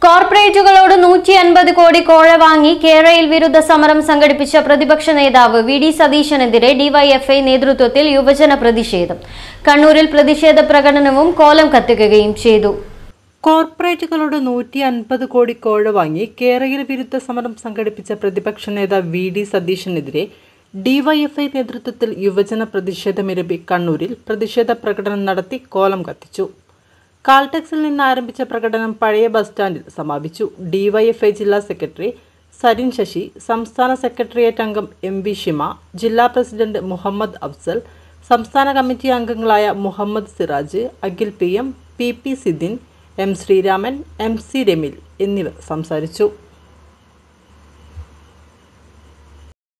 കോർപ്പറേറ്റുകളോട് നൂറ്റി അൻപത് കോടി കോഴ വാങ്ങി കേരളയിൽ വിരുദ്ധ സമരം സംഘടിപ്പിച്ച പ്രതിപക്ഷ നേതാവ് വി ഡി സതീശനെതിരെ ഡിവൈഎഫ്ഐ നേതൃത്വത്തിൽ യുവജന പ്രതിഷേധം കണ്ണൂരിൽ പ്രതിഷേധ പ്രകടനവും കോലം കത്തിക്കുകയും ചെയ്തു കോർപ്പറേറ്റുകളോട് നൂറ്റി അൻപത് കോടി കോഴ വാങ്ങി കേരളയിൽ വിരുദ്ധ സമരം സംഘടിപ്പിച്ച പ്രതിപക്ഷ നേതാവ് വി ഡി സതീശനെതിരെ ഡിവൈഎഫ്ഐ നേതൃത്വത്തിൽ യുവജന പ്രതിഷേധമിരമ്പി കണ്ണൂരിൽ പ്രതിഷേധ പ്രകടനം നടത്തി കോലം കത്തിച്ചു കാൽടെക്സിൽ നിന്ന് ആരംഭിച്ച പ്രകടനം പഴയ ബസ് സ്റ്റാൻഡിൽ സമാപിച്ചു ഡിവൈഎഫ്ഐ ജില്ലാ സെക്രട്ടറി സരിൻ ശശി സംസ്ഥാന സെക്രട്ടേറിയറ്റ് അംഗം എം വി ഷിമ ജില്ലാ പ്രസിഡന്റ് മുഹമ്മദ് അഫ്സൽ സംസ്ഥാന കമ്മിറ്റി അംഗങ്ങളായ Muhammad Siraj Akhil P M P P Siddin M Sreeraman M C Ramil എന്നിവർ സംസാരിച്ചു